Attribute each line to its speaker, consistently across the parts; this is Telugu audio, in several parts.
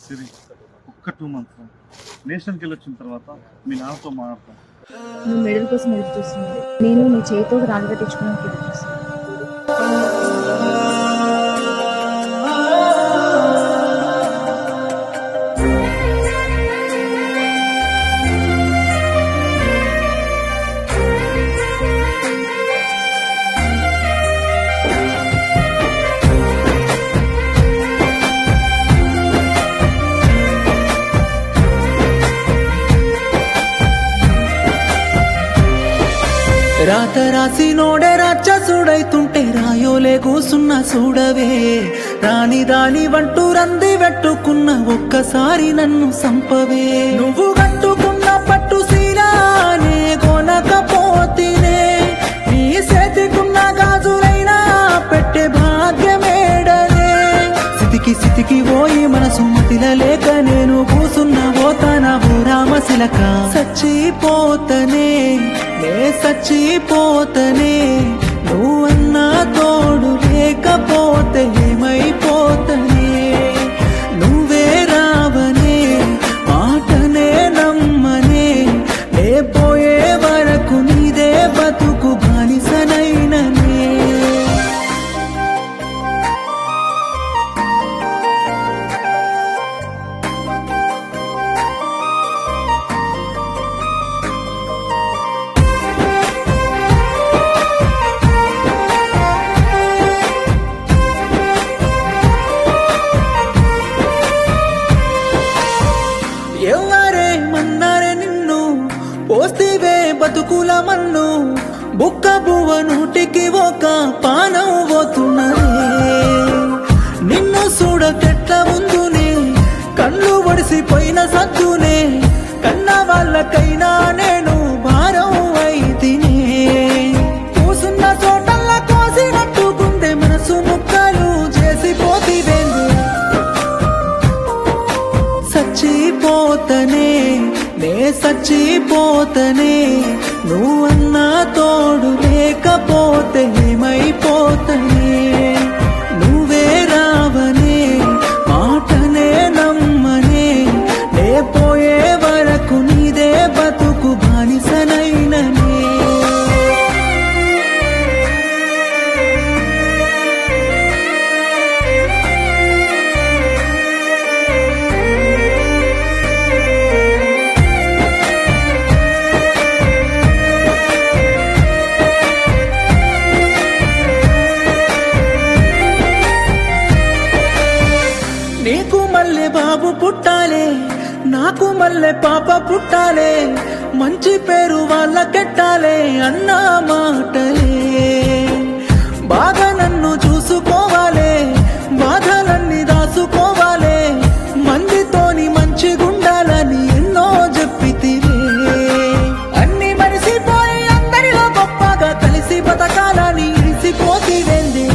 Speaker 1: సిరి ఒక్క టూ మంత్స్ నేషనల్కి వెళ్ళి వచ్చిన తర్వాత మీ నాన్నతో మాట్లాడతాను
Speaker 2: నువ్వు మెడల్ కోసం ఎదురు చూస్తున్నావు నేను నీ చేతితో రాళ్ళు కట్టించుకోవడానికి ఎదురు చూస్తున్నాను
Speaker 3: రాత రాసి నోడే రాక్షసుడైతుంటే రాయోలే కూసున్న చూడవే రాని రాని వంటూ రంది పెట్టుకున్న ఒక్కసారి నన్ను సంపవే నువ్వు కట్టుకున్న పట్టు సీరానే కొనకపోతినే నీ చేతికున్న గాజులైనా పెట్టే భాగ్యమేడనే సితికి సితికి పోయి మనసు మతిల లేక నేను కూసున్న పోతాన ఓ రామశిలక సచ్చిపోతనే నే సచ్చిపోతనే నువ్వన్నా తోడు లేకపోతే ఏమైపోతనే నువ్వే రావనే మాటనే నమ్మనే నే పోయే వరకు నీదే బతుకు బానిసనైననే ఎవరే మన్నారే నిన్ను పోస్తివే బతుకుల మన్ను బుక్క బువ్వ నూటికి ఒక పానం పోతున్నదే నిన్ను చూడకెట్ల ముందునే కళ్ళు ఒడిసిపోయిన సద్దునే కన్న వాళ్ళకైనా నేను భారం అయితినే కూసున్న చోటల్లా కోసినట్టు గుండె మనసు ముక్కలు చేసిపోతివేంది సచ్చిపోతనే నే సచ్చిపోతనే నువ్వన్నా తోడు లేకపోతే ఏమైపోతనే నువ్వే రావనే మాటనే నమ్మనే నే పోయే వరకు నీదే బతుకు బానిసనైననే నీకు మల్లె బాబు పుట్టాలే నాకు మల్లె పాప పుట్టాలే మంచి పేరు వాళ్ళకెట్టాలే అన్న మాటలే బాగా నన్ను చూసుకోవాలే బాధలన్నీ దాసుకోవాలే మందితోని మంచి గుండాలని ఎన్నో చెప్పితిరే అన్ని మరిసిపోయి అందరిలో గొప్పగా కలిసి బతకాలని ఇరిసిపోతివేంది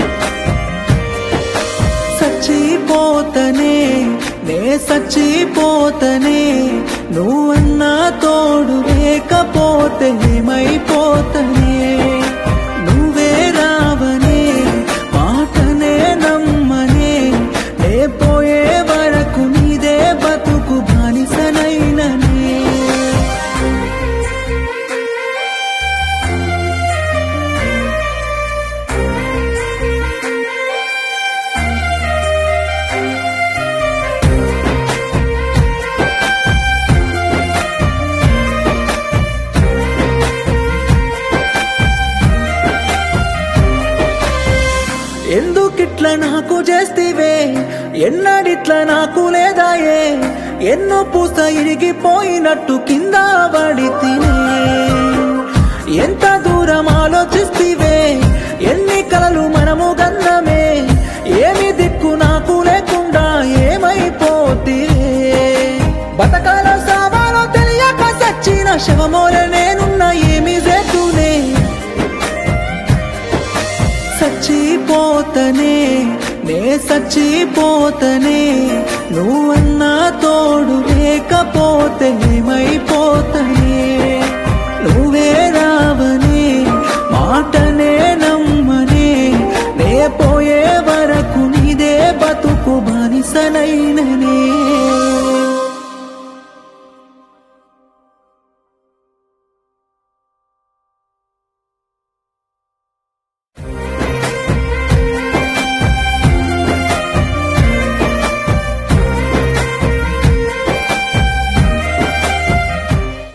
Speaker 3: సచ్చిపోతనే నే సచ్చిపోతనే నువ్వన్నా తోడు లేకపోతే ఏమైపోతనే నువ్వే రావనే మాటనే నమ్మనే నే పోయే వరకు నీదే బతుకు బానిసనైననే ఎందుకిట్ల నాకు చేస్తివే ఎన్నడిట్ల నాకు లేదాయే ఎన్నో పూస ఇరిగిపోయినట్టు కింద పడి తినే ఎంత దూరం ఆలోచిస్తివే ఎన్ని కలలు మనము గంధమే ఏమి దిక్కు నాకు లేకుండా ఏమైపోతివే బతకాలో సావాలో తెలియక సచ్చిన శవమోల నేనున్న ఏమి చేతునే సచ్చిపోతనే నే సచ్చిపోతనే నువ్వన్నా తోడు లేకపోతే ఏమైపోతనే నువ్వే రావనే మాటనే నమ్మనే నే పోయే వరకు నీదే బతుకు బానిసనైననే